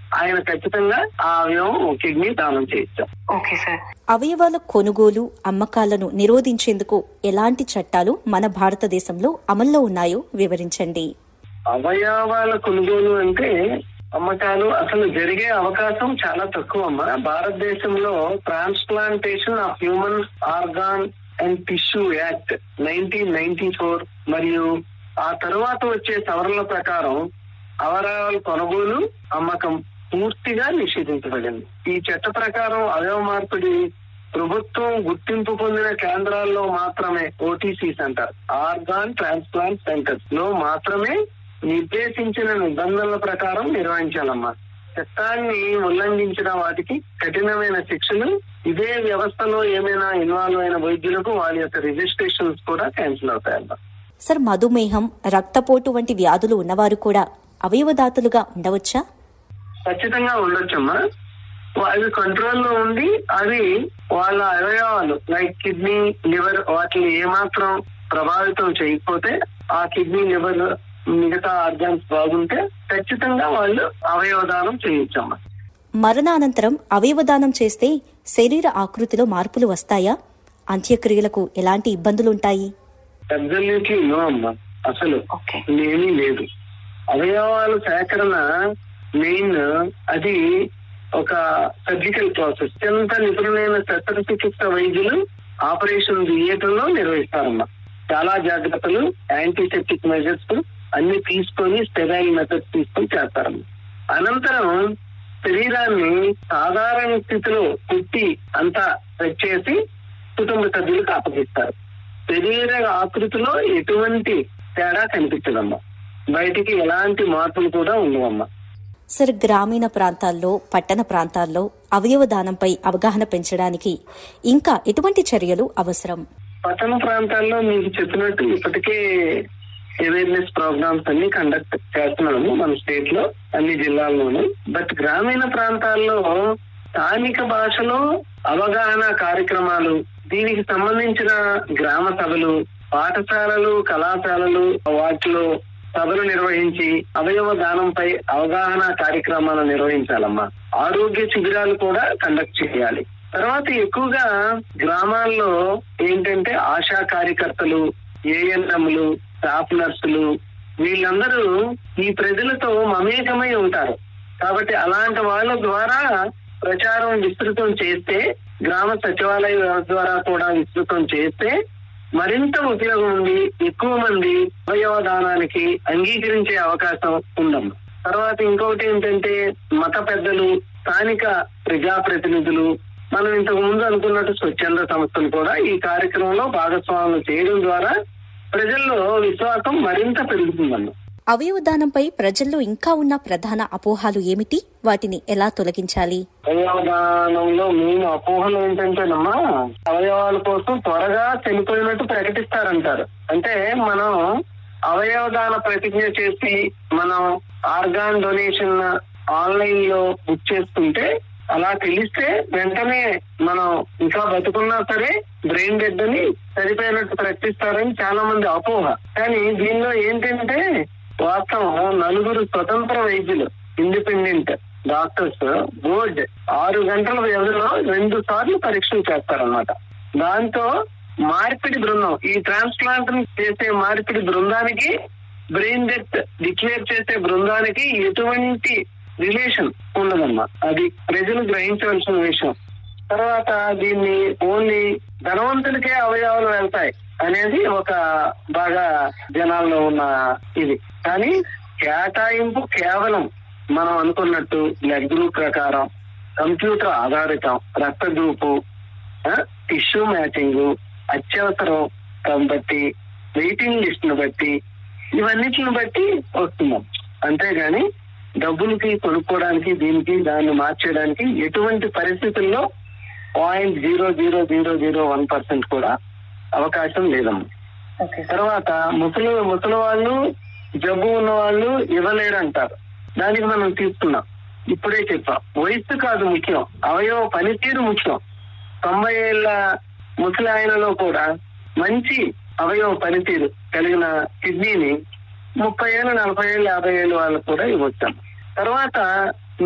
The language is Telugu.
ఆయన ఖచ్చితంగా ఆ అవయవం కిడ్నీ దానం చేయొచ్చు ఓకే సార్ అవయవాల కొనుగోలు అమ్మకాలను నిరోధించేందుకు ఎలాంటి చట్టాలు మన భారతదేశంలో అమల్లో ఉన్నాయో వివరించండి అవయవాల కొనుగోలు అంటే అమ్మకాలు అసలు జరిగే అవకాశం చాలా తక్కువ అమ్మా భారతదేశంలో transplantation of human organ and tissue act nineteen ninety four మరియు ఆ తర్వాత వచ్చే సవరణల ప్రకారం అవయవాల కొనుగోలు అమ్మకం పూర్తిగా నిషేధించబడింది ఈ చట్ట ప్రకారం అవయవ మార్పిడి ప్రభుత్వం గుర్తింపు పొందిన కేంద్రాల్లో మాత్రమే ఓటీసీస్ అంటారు ఆర్గాన్ ట్రాన్స్ప్లాంట్ సెంటర్స్ లో మాత్రమే నిర్దేశించిన నిబంధనల ప్రకారం నిర్వహించాలమ్మా చట్టాన్ని ఉల్లంఘించిన వాటికి కఠినమైన శిక్షలు ఇదే వ్యవస్థలో ఏమైనా ఇన్వాల్వ్ అయిన వైద్యులకు వాళ్ళ యొక్క రిజిస్ట్రేషన్స్ కూడా క్యాన్సిల్ అవుతాయమ్మా సార్ మధుమేహం రక్తపోటు వంటి వ్యాధులు ఉన్నవారు కూడా అవయవదాతలుగా ఉండవచ్చా ఖచ్చితంగా ఉండొచ్చమ్మా అవి కంట్రోల్లో ఉండి అవి వాళ్ళ అవయవాలు లైక్ కిడ్నీ లివర్ వాటిని ఏమాత్రం ప్రభావితం చేయకపోతే ఆ కిడ్నీ లివర్ మిగతా ఆర్గాన్స్ బాగుంటే ఖచ్చితంగా వాళ్ళు అవయవదానం చేయొచ్చమ్మా మరణానంతరం అవయవదానం చేస్తే శరీర ఆకృతిలో మార్పులు వస్తాయా అంత్యక్రియలకు ఎలాంటి ఇబ్బందులుంటాయి అబ్జల్యూట్లీ నో అమ్మా అసలు ఓకే ఏమీ లేదు అవయవాల సేకరణ మెయిన్ అది ఒక సర్జికల్ ప్రాసెస్ అత్యంత నిపుణులైన శస్త్రచికిత్స వైద్యులు ఆపరేషన్ థియేటర్ లో నిర్వహిస్తారమ్మా చాలా జాగ్రత్తలు యాంటీసెప్టిక్ మెజర్స్ అన్ని తీసుకొని స్టెరైల్ మెథడ్స్ తీసుకొని చేస్తారమ్మా అనంతరం శరీరాన్ని సాధారణ స్థితిలో కుట్టి అంతా సెట్ చేసి కుటుంబ సభ్యులకు అప్పగిస్తారు శరీర ఆకృతిలో ఎటువంటి తేడా కనిపించదమ్మా బయటికి ఎలాంటి మార్పులు కూడా ఉండవమ్మా సార్ గ్రామీణ ప్రాంతాల్లో పట్టణ ప్రాంతాల్లో అవయవ దానంపై అవగాహన పెంచడానికి ఇంకా ఎటువంటి చర్యలు అవసరం పట్టణ ప్రాంతాల్లో మీకు చెప్పినట్టు ఇప్పటికే అవేర్నెస్ ప్రోగ్రామ్స్ అన్ని కండక్ట్ చేస్తున్నాము మన స్టేట్ లో అన్ని జిల్లాల్లోనూ బట్ గ్రామీణ ప్రాంతాల్లో స్థానిక భాషలో అవగాహన కార్యక్రమాలు దీనికి సంబంధించిన గ్రామ సభలు పాఠశాలలు కళాశాలలు వాటిలో సభలు నిర్వహించి అవయవ దానంపై అవగాహన కార్యక్రమాలు నిర్వహించాలమ్మా ఆరోగ్య శిబిరాలు కూడా కండక్ట్ చేయాలి తర్వాత ఎక్కువగా గ్రామాల్లో ఏంటంటే ఆశా కార్యకర్తలు ఏఎన్ఎంలు స్టాఫ్ నర్సులు వీళ్ళందరూ ఈ ప్రజలతో మమేకమై ఉంటారు కాబట్టి అలాంటి వాళ్ళ ద్వారా ప్రచారం విస్తృతం చేస్తే గ్రామ సచివాలయ వ్యవస్థ ద్వారా కూడా విస్తృతం చేస్తే మరింత ఉపయోగం ఉంది ఎక్కువ మంది అవయవ దానానికి అంగీకరించే అవకాశం ఉందమ్మా తర్వాత ఇంకొకటి ఏంటంటే మత పెద్దలు స్థానిక ప్రజాప్రతినిధులు మనం ఇంతకు ముందు అనుకున్నట్టు స్వచ్ఛంద సంస్థలు కూడా ఈ కార్యక్రమంలో భాగస్వాములు చేయడం ద్వారా ప్రజల్లో విశ్వాసం మరింత పెరుగుతుందన్న అవయవ దానంపై ప్రజల్లో ఇంకా ఉన్న ప్రధాన అపోహాలు ఏమిటి వాటిని ఎలా తొలగించాలి అవయవదానంలో మెయిన్ అపోహలు ఏంటంటేనమ్మా అవయవాల కోసం త్వరగా చనిపోయినట్టు ప్రకటిస్తారంటారు అంటే మనం అవయవదాన ప్రతిజ్ఞ చేసి మనం ఆర్గాన్ డొనేషన్ ఆన్లైన్ లో బుక్ చేసుకుంటే అలా తెలిస్తే వెంటనే మనం ఇంకా బతుకున్నా సరే బ్రెయిన్ డెడ్ అని చనిపోయినట్టు ప్రకటిస్తారని చాలా మంది అపోహ కానీ దీనిలో ఏంటంటే వాస్తవం నలుగురు స్వతంత్ర వైద్యులు ఇండిపెండెంట్ డాక్టర్స్ బోర్డ్ ఆరు గంటల వ్యవధిలో రెండు సార్లు పరీక్షలు చేస్తారన్నమాట దాంతో మార్పిడి బృందం ఈ ట్రాన్స్ప్లాంట్ చేసే మార్పిడి బృందానికి బ్రెయిన్ డెత్ డిక్లేర్ చేసే బృందానికి ఎటువంటి రిలేషన్ ఉండదమ్మా అది ప్రజలు గ్రహించవలసిన విషయం తర్వాత దీన్ని ఓన్లీ ధనవంతులకే అవయవాలు వెళ్తాయి అనేది ఒక బాగా జనాల్లో ఉన్న ఇది కానీ కేటాయింపు కేవలం మనం అనుకున్నట్టు బ్లడ్ గ్రూప్ ప్రకారం కంప్యూటర్ ఆధారితం రక్త గ్రూపు టిష్యూ మ్యాచింగ్ అత్యవసరం బట్టి వెయిటింగ్ లిస్ట్ ను బట్టి ఇవన్నిటిని బట్టి వస్తున్నాం అంతేగాని డబ్బులకి కొనుక్కోవడానికి దీనికి దాన్ని మార్చేయడానికి ఎటువంటి పరిస్థితుల్లో point zero zero zero zero one percent కూడా అవకాశం లేదమ్మా ఓకే తర్వాత ముసలి ముసలి వాళ్ళు జబ్బు ఉన్న వాళ్ళు ఇవ్వలేరు అంటారు దానికి మనం తీసుకున్నాం ఇప్పుడే చెప్పాం వయస్సు కాదు ముఖ్యం అవయవ పనితీరు ముఖ్యం తొంభై ఏళ్ల ముసలి ఆయనలో కూడా మంచి అవయవ పనితీరు కలిగిన కిడ్నీని ముప్పై ఏళ్ళు నలభై ఏళ్ళు యాభై ఏళ్ళు వాళ్ళకు కూడా ఇవ్వచ్చాం తర్వాత